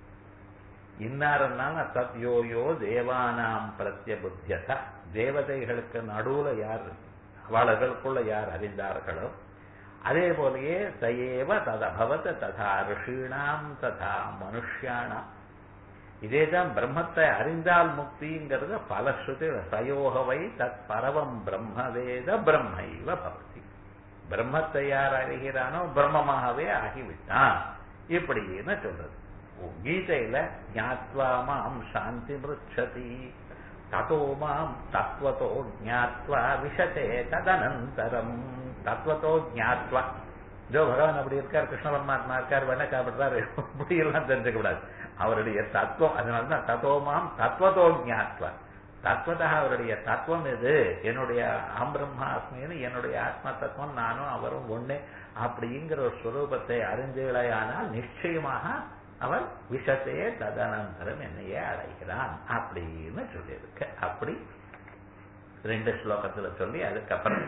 இன்னாருனால சத்யோயோ தேவானாம் பிரத்யபுத்தியதா தேவதைகளுக்கு நடுவுல யார் அவர்களுக்குள்ள யார் அறிந்தார்களோ அதே போலயே சயேவ ததபவத் ததா ரிஷீணாம் ததா மனுஷியானாம் இதேதான் பிரம்மத்தை அறிந்தால் முக்திங்கிறது பல ஸ்ருதி சயோகவை தத் பரவம் பிரம்மவேத பிரம்மைவ பவதி பிரம்மத்தை யார் அறிகிறானோ பிரம்மமாகவே ஆகிவிட்டான் இப்படின்னு சொல்றது கீதையில ஞாத்வா மாம் சாந்தி மிருச்சதி ததோ மாம் தத்வத்தோ ஜாத்வா விஷதே ததனந்தரம் தத்வத்தோ ஜாத்வா ஜோ பகவான் அப்படி இருக்கார் கிருஷ்ண பரமாத்மா இருக்கார் வெண்ண சாப்பிடுறாரு இப்படி எல்லாம் தெரிஞ்சுக்க கூடாது அவருடைய தத்துவம் அதனாலதான் தத்துவமாம் தத்துவத்தோ ஜாத்வா தத்துவதா அவருடைய தத்துவம் எது என்னுடைய அகம் பிரம்மாஸ்மின்னு என்னுடைய ஆத்ம தத்துவம் நானும் அவரும் ஒண்ணு அப்படிங்கிற ஒரு ஸ்வரூபத்தை அறிந்துகளையானால் நிச்சயமாக அவர் விஷத்தையே ததனந்தரம் என்னையே அடைகிறான் அப்படின்னு சொல்லியிருக்கு அப்படி ரெண்டு ஸ்லோகத்துல சொல்லி அதுக்கப்புறம்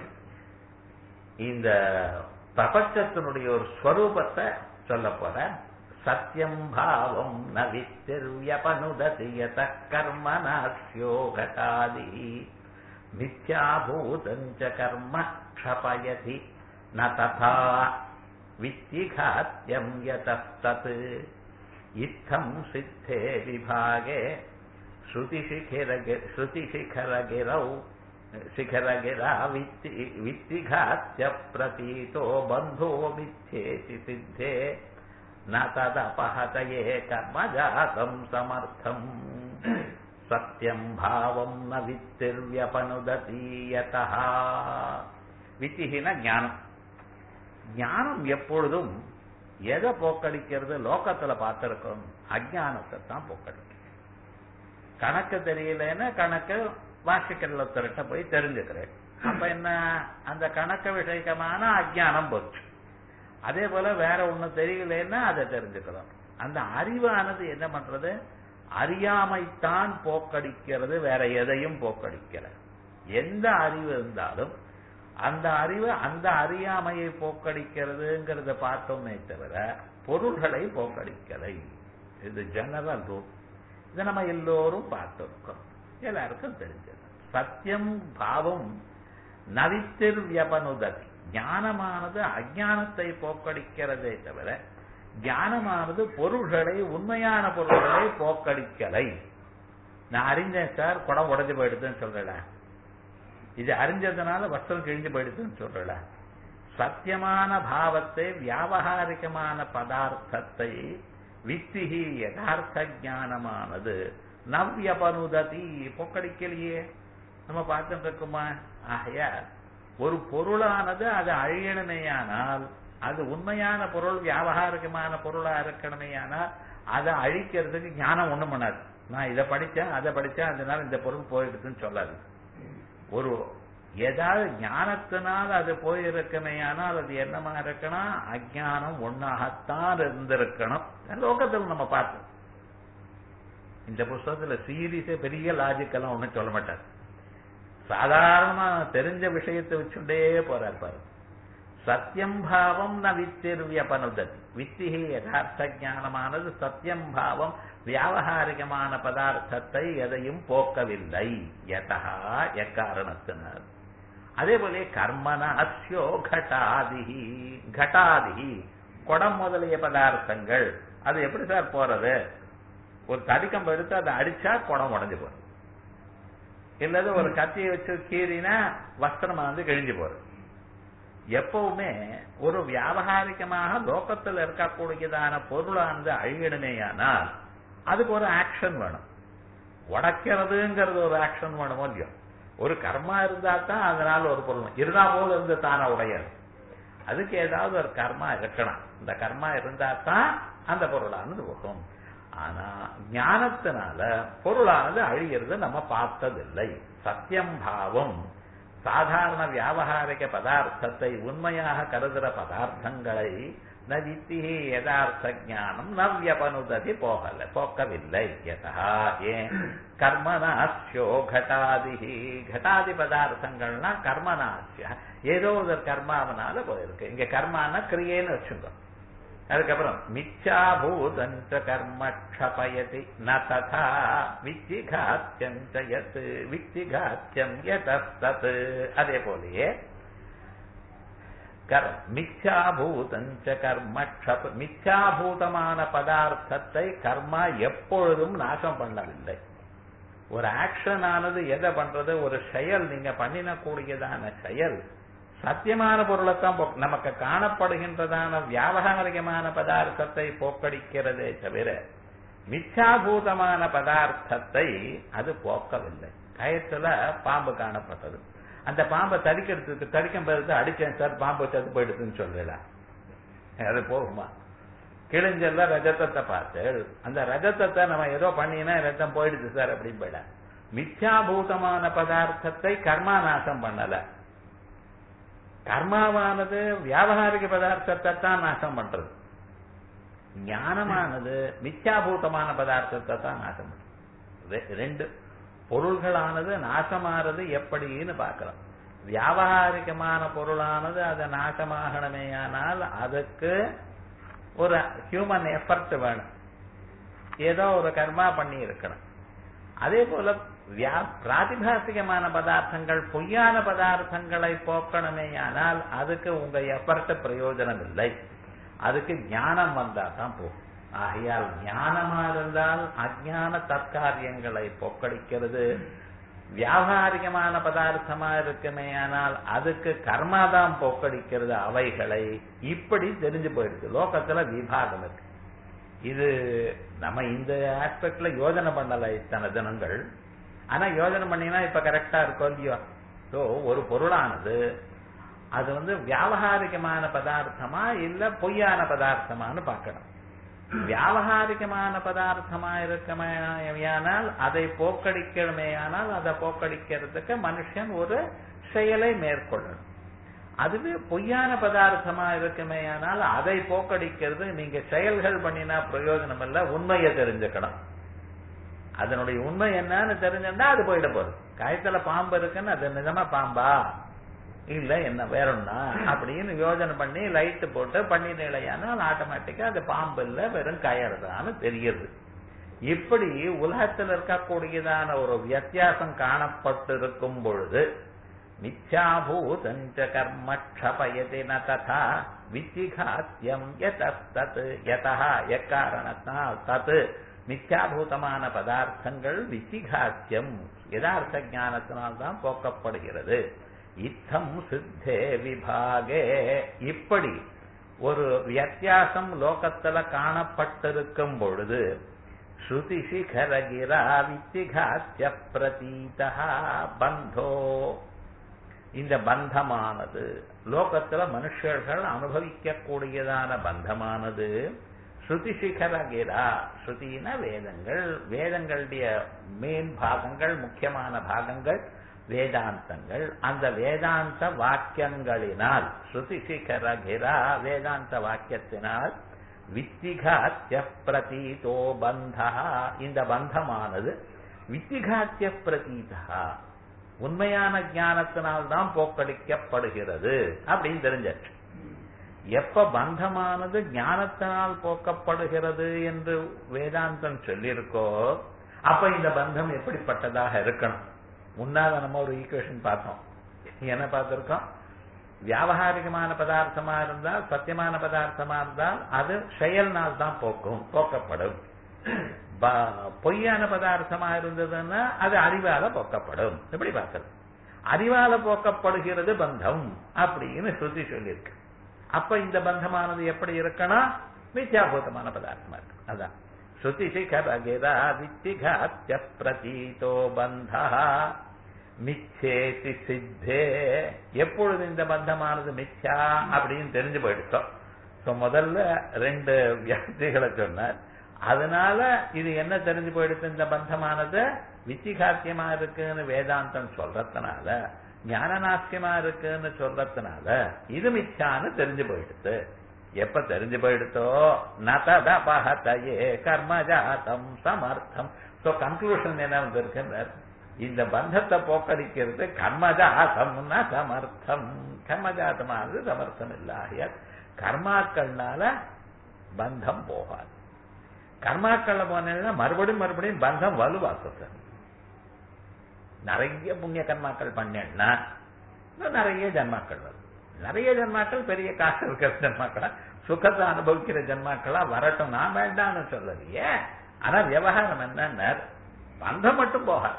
இந்த பிரபஞ்சத்தினுடைய ஒரு ஸ்வரூபத்தை சொல்ல போற சத்தியம் பாவம் ந வித்திர்வியபனுததி யத கர்ம நாஸ்யோகதாதி மித்யாபூதஞ்ச கர்ம க்ஷபயதி ந ததா வித்திகாத்தியம் யதஸ்தத் இத்தம் சித்தே விபாகே ஸ்ருதிசிఖிரகி ஸ்ருதிசிखरगिरौ शिखरगिरा वित्ति वित्तिघात्य प्रतीतो बन्धो मिथ्येति सिद्धे न तदपहतये कर्मजातं समर्थम् सत्यम् भावम् न वित्तिर्व्यपनुदति यतः வித்திகின ஞானம் ஞானம் எப்பொழுதும் எதை போக்கடிக்கிறது லோகத்துல பார்த்திருக்கோம் அஜானத்தை தான் போக்கடிக்கும் கணக்கு தெரியலன்னா கணக்கு வாசிக்கல ஒருத்தர்கிட்ட போய் தெரிஞ்சுக்கிறேன் அப்ப என்ன அந்த கணக்க விஷயக்கமான அஜானம் போச்சு அதே போல வேற ஒண்ணு தெரியலன்னா அதை தெரிஞ்சுக்கிறோம் அந்த அறிவானது என்ன பண்றது அறியாமைத்தான் போக்கடிக்கிறது வேற எதையும் போக்கடிக்கல எந்த அறிவு இருந்தாலும் அந்த அறிவு அந்த அறியாமையை போக்கடிக்கிறதுங்கிறத பார்த்தோமே தவிர பொருள்களை போக்கடிக்கலை இது ஜெனரல் ரூல் இதை நம்ம எல்லோரும் பார்த்திருக்கோம் எல்லாருக்கும் தெரிஞ்சது சத்தியம் பாவம் நவித்திர் வியபனுததி ஞானமானது அஜானத்தை போக்கடிக்கிறதே தவிர ஞானமானது பொருள்களை உண்மையான பொருள்களை போக்கடிக்கலை நான் அறிஞ்சேன் சார் குடம் உடஞ்சு போயிடுதுன்னு சொல்றல இது அறிஞ்சதுனால வஸ்திரம் கிழிஞ்சு போயிடுதுன்னு சொல்றல சத்தியமான பாவத்தை வியாபகாரிகமான பதார்த்தத்தை வித்திகி யதார்த்த ஞானமானது நவ்யபனுததி போக்கடிக்கலையே நம்ம பார்த்துட்டு இருக்கோமா ஆகையா ஒரு பொருளானது அது அழியணுமேயானால் அது உண்மையான பொருள் வியாபகாரிகமான பொருளா இருக்கணுமேயானால் அதை அழிக்கிறதுக்கு ஞானம் ஒண்ணும் பண்ணாது நான் இதை படிச்சேன் அதை படிச்சேன் அதனால இந்த பொருள் போயிடுதுன்னு சொல்லாது ஒரு ஏதாவது ஞானத்தினால் அது போயிருக்குமேயானால் அது என்னமா இருக்கணும் அஜானம் ஒன்னாகத்தான் இருந்திருக்கணும் லோகத்தில் நம்ம பார்த்தோம் இந்த புஸ்தகத்துல சீரியஸே பெரிய லாஜிக்கெல்லாம் ஒன்றும் சொல்ல மாட்டார் சாதாரணமா தெரிஞ்ச விஷயத்தை வச்சுட்டே போறார் பாரு சத்தியம் பாவம் ந வித்திர்வியபனுததி வித்திகி யதார்த்த ஞானமானது சத்தியம் பாவம் வியாபகாரிகமான பதார்த்தத்தை எதையும் போக்கவில்லை யதா எக்காரணத்தினர் அதே போல கர்மன அஸ்யோ கட்டாதிஹி கட்டாதிஹி குடம் முதலிய பதார்த்தங்கள் அது எப்படி சார் போறது ஒரு தடிக்கம்பு எடுத்து அதை அடிச்சா குடம் உடஞ்சு போறது இல்லது ஒரு கத்தியை வச்சு கீறினா வஸ்திரம் வந்து கிழிஞ்சு போறது எப்பவுமே ஒரு வியாபகாரிகமாக லோகத்தில் இருக்கக்கூடியதான பொருளானது அழியணுமேயானால் அதுக்கு ஒரு ஆக்ஷன் வேணும் உடைக்கிறதுங்கிறது ஒரு ஆக்ஷன் வேணுமோ இல்லையோ ஒரு கர்மா இருந்தா தான் அதனால ஒரு பொருள் இருந்தா போல இருந்து தானே உடையாது அதுக்கு ஏதாவது ஒரு கர்மா இருக்கணும் இந்த கர்மா இருந்தா தான் அந்த பொருளானது வரும் ஆனா ஞானத்தினால பொருளானது அழிகிறது நம்ம பார்த்ததில்லை சத்தியம் பாவம் சாதாரண வியாபகாரிக பதார்த்தத்தை உண்மையாக கருதுகிற பதார்த்தங்களை ந வித்தி யதார்த்த ஞானம் நவ்யபனுததி போகல போக்கவில்லை யதா ஏன் கர்மனாஸ்யோ கட்டாதிஹி கட்டாதி பதார்த்தங்கள்னா கர்மனாஸ்ய ஏதோ ஒரு கர்மாவனால போயிருக்கு இங்க கர்மானா கிரியேன்னு வச்சுங்க அதுக்கப்புறம் மிச்சாபூதஞ்ச கர்ம க்ஷபயதி ந ததா விச்சிகாத்தியம் யத் விச்சிகாத்தியம் யதஸ்தத் அதே போலயே மிச்சாபூதஞ்ச கர்ம க்ஷப மிச்சாபூதமான பதார்த்தத்தை கர்மா எப்பொழுதும் நாசம் பண்ணவில்லை ஒரு ஆக்ஷன் ஆனது எதை பண்றது ஒரு செயல் நீங்க பண்ணினக்கூடியதான செயல் சத்தியமான பொருளைத்தான் நமக்கு காணப்படுகின்றதான வியாபகாரிகமான பதார்த்தத்தை போக்கடிக்கிறதே தவிர மிச்சாபூதமான பதார்த்தத்தை அது போக்கவில்லை கயத்துல பாம்பு காணப்பட்டது அந்த பாம்பை தடிக்கிறதுக்கு தடிக்கும் பிறகு அடிச்சேன் சார் பாம்பு செத்து போயிடுதுன்னு சொல்லலாம் அது போகுமா கிழிஞ்சல்ல ரஜத்தத்தை பார்த்து அந்த ரஜத்தத்தை நம்ம ஏதோ பண்ணினா ரத்தம் போயிடுது சார் அப்படின்னு போயிட மிச்சாபூதமான பதார்த்தத்தை கர்மா நாசம் பண்ணல கர்மாவானது வியாபகாரிக பதார்த்தத்தை தான் நாசம் பண்றது ஞானமானது மிச்சாபூதமான பதார்த்தத்தை தான் நாசம் பண்றது ரெண்டு பொருள்களானது நாசமாறது எப்படின்னு பார்க்கலாம் வியாபகாரிகமான பொருளானது அதை நாசமாகணுமேயானால் அதுக்கு ஒரு ஹியூமன் எஃபர்ட் வேணும் ஏதோ ஒரு கர்மா பண்ணி இருக்கணும் அதே போல பிராதிபாசிகமான பதார்த்தங்கள் பொய்யான பதார்த்தங்களை போக்கணுமேயானால் அதுக்கு உங்க எஃபர்ட் பிரயோஜனம் இல்லை அதுக்கு ஞானம் வந்தா தான் போகும் ஆகையால் ஞானமா இருந்தால் அஜான தற்காரியங்களை போக்கடிக்கிறது வியாபாரிகமான பதார்த்தமா இருக்குமே ஆனால் அதுக்கு கர்மாதான் போக்கடிக்கிறது அவைகளை இப்படி தெரிஞ்சு போயிடுது லோகத்துல விபாகம் இருக்கு இது நம்ம இந்த ஆஸ்பெக்ட்ல யோஜனை பண்ணல இத்தனை தினங்கள் ஆனா யோஜனை பண்ணினா இப்ப கரெக்டா இருக்கும் இல்லையோ ஸோ ஒரு பொருளானது அது வந்து வியாபகாரிகமான பதார்த்தமா இல்ல பொய்யான பதார்த்தமான்னு பார்க்கணும் வியாபகாரிகமான பதார்த்தமா இருக்கமேயானால் அதை போக்கடிக்கணுமேயானால் அதை போக்கடிக்கிறதுக்கு மனுஷன் ஒரு செயலை மேற்கொள்ளணும் அதுவே பொய்யான பதார்த்தமா இருக்குமேயானால் அதை போக்கடிக்கிறது நீங்க செயல்கள் பண்ணினா பிரயோஜனம் இல்ல உண்மையை தெரிஞ்சுக்கணும் அதனுடைய உண்மை என்னன்னு தெரிஞ்சுட்டா அது போயிட போகுது காயத்துல பாம்பு இருக்குன்னு அது நிஜமா பாம்பா இல்ல என்ன வேறொன்னா அப்படின்னு யோஜனை பண்ணி லைட் போட்டு பண்ணினால் ஆட்டோமேட்டிக்கா அது பாம்பு இல்ல வெறும் கயறுதான்னு தெரியுது இப்படி உலகத்தில் இருக்கக்கூடியதான ஒரு வித்தியாசம் காணப்பட்டிருக்கும் பொழுது மித்யாபூதஞ்ச கர்ம க்ஷபயதி ந ததா விச்சிகாத்தியம் யதஸ்தத் யதா எக்காரணத்தால் தத் மித்யாபூதமான பதார்த்தங்கள் விச்சிகாத்தியம் யதார்த்த ஞானத்தினால்தான் போக்கப்படுகிறது இத்தம் சித்தே விபாகே இப்படி ஒரு வித்தியாசம் லோகத்துல காணப்பட்டிருக்கும் பொழுது ஸ்ருதி சிகரகிரா வித்திகாத்திய பிரதீதா பந்தோ இந்த பந்தமானது லோகத்துல மனுஷர்கள் அனுபவிக்க கூடியதான பந்தமானது ஸ்ருதி சிகரகிரா ஸ்ருதின வேதங்கள் வேதங்களுடைய மேன் பாகங்கள் முக்கியமான பாகங்கள் வேதாந்தங்கள் அந்த வேதாந்த வாக்கியங்களினால் ஸ்ருதி சிகரகிரா வேதாந்த வாக்கியத்தினால் வித்திகாத்திய பிரதீதோ பந்தா இந்த பந்தமானது வித்திகாத்திய பிரதீதா உண்மையான ஞானத்தினால்தான் போக்கடிக்கப்படுகிறது அப்படின்னு தெரிஞ்சாச்சு எப்ப பந்தமானது ஞானத்தினால் போக்கப்படுகிறது என்று வேதாந்தம் சொல்லியிருக்கோ அப்ப இந்த பந்தம் எப்படிப்பட்டதாக இருக்கணும் முன்னால நம்ம ஒரு ஈக்குவேஷன் பார்த்தோம் என்ன பார்த்திருக்கோம் வியாபகாரிகமான பதார்த்தமா இருந்தால் சத்தியமான பதார்த்தமா இருந்தால் அது செயல்னால் தான் போக்கும் போக்கப்படும் ப- பொய்யான பதார்த்தமா இருந்ததுன்னா அது அறிவால போக்கப்படும் எப்படி பார்க்கறது அறிவால போக்கப்படுகிறது பந்தம் அப்படின்னு ஸ்ருதி சொல்லியிருக்கு அப்ப இந்த பந்தமானது எப்படி இருக்கணும் மித்யாபூதமான பதார்த்தமா இருக்கு அதான் ஸ்ருதி சிகரகிரா வித்திகாத்திய பிரதீதோ பந்தா மிச்சேதி சித்தே எப்பொழுது இந்த பந்தமானது மிச்சா அப்படின்னு தெரிஞ்சு போயிடுச்சோம் So, முதல்ல ரெண்டு வியாப்திகளை சொன்னார் அதனால இது என்ன தெரிஞ்சு போயிடுச்சு இந்த பந்தமானது வித்திகாத்தியமா இருக்குன்னு வேதாந்தம் சொல்றதுனால ஞானநாசியமா இருக்குன்னு சொல்றதுனால இது மிச்சான்னு தெரிஞ்சு போயிடுச்சு எப்ப தெரிஞ்சு போயிடுத்தோ நததபஹதயே கர்மஜாதம் சமர்த்தம் சோ கன்க்ளூஷன் என்ன வந்திருக்கு இந்த பந்தத்தை போக்கடிக்கிறது கர்மஜாதம்னா சமர்த்தம் கர்மஜாதமானது சமர்த்தம் இல்லாகிய கர்மாக்கள்னால பந்தம் போகாது கர்மாக்கள்ல போனீங்கன்னா மறுபடியும் மறுபடியும் பந்தம் வலுவாக்கும் சார் நிறைய புண்ணிய கர்மாக்கள் பண்ணேன்னா இன்னும் நிறைய ஜன்மாக்கள் வரும் நிறைய ஜன்மாக்கள் பெரிய காசு இருக்கிற ஜன்மாக்களா சுகத்தை அனுபவிக்கிற ஜன்மாக்களா வரட்டும் நான் வேண்டாம்னு சொல்லலையே ஆனா விவகாரம் என்னன்னா பந்தம் மட்டும் போகாது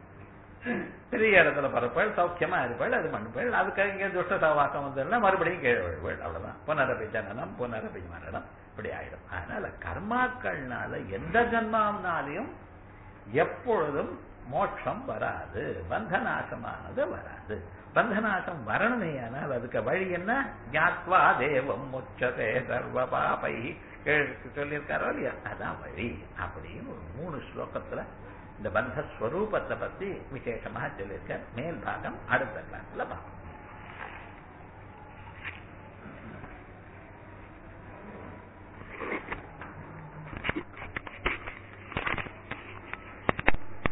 பெரிய இடத்துல பரப்பேள் சௌக்கியமா இருப்பேள் அது பண்ணுப்பேள் அதுக்கு இங்கே துஷ்ட சவாசம் வந்ததுன்னா மறுபடியும் கீழே விழுவேள் அவ்வளவுதான் புனரபி ஜனனம் புனரபி மரணம் இப்படி ஆயிடும் அதனால கர்மாக்கள்னால எந்த ஜன்மாவினாலையும் எப்பொழுதும் மோட்சம் வராது பந்தநாசமானது வராது பந்தநாசம் வரணுமே ஆனால் அதுக்கு வழி என்ன ஞாத்வா தேவம் முச்சதே சர்வ பாபை சொல்லியிருக்காரோ இல்லையா அதான் வழி அப்படின்னு ஒரு மூணு ஸ்லோகத்துல இந்த பந்த ஸ்வரூபத்தை பத்தி விசேஷமாக சொல்லியிருக்கார் மேல் பாகம் அடுத்த கிளாஸ்ல பார்க்கணும்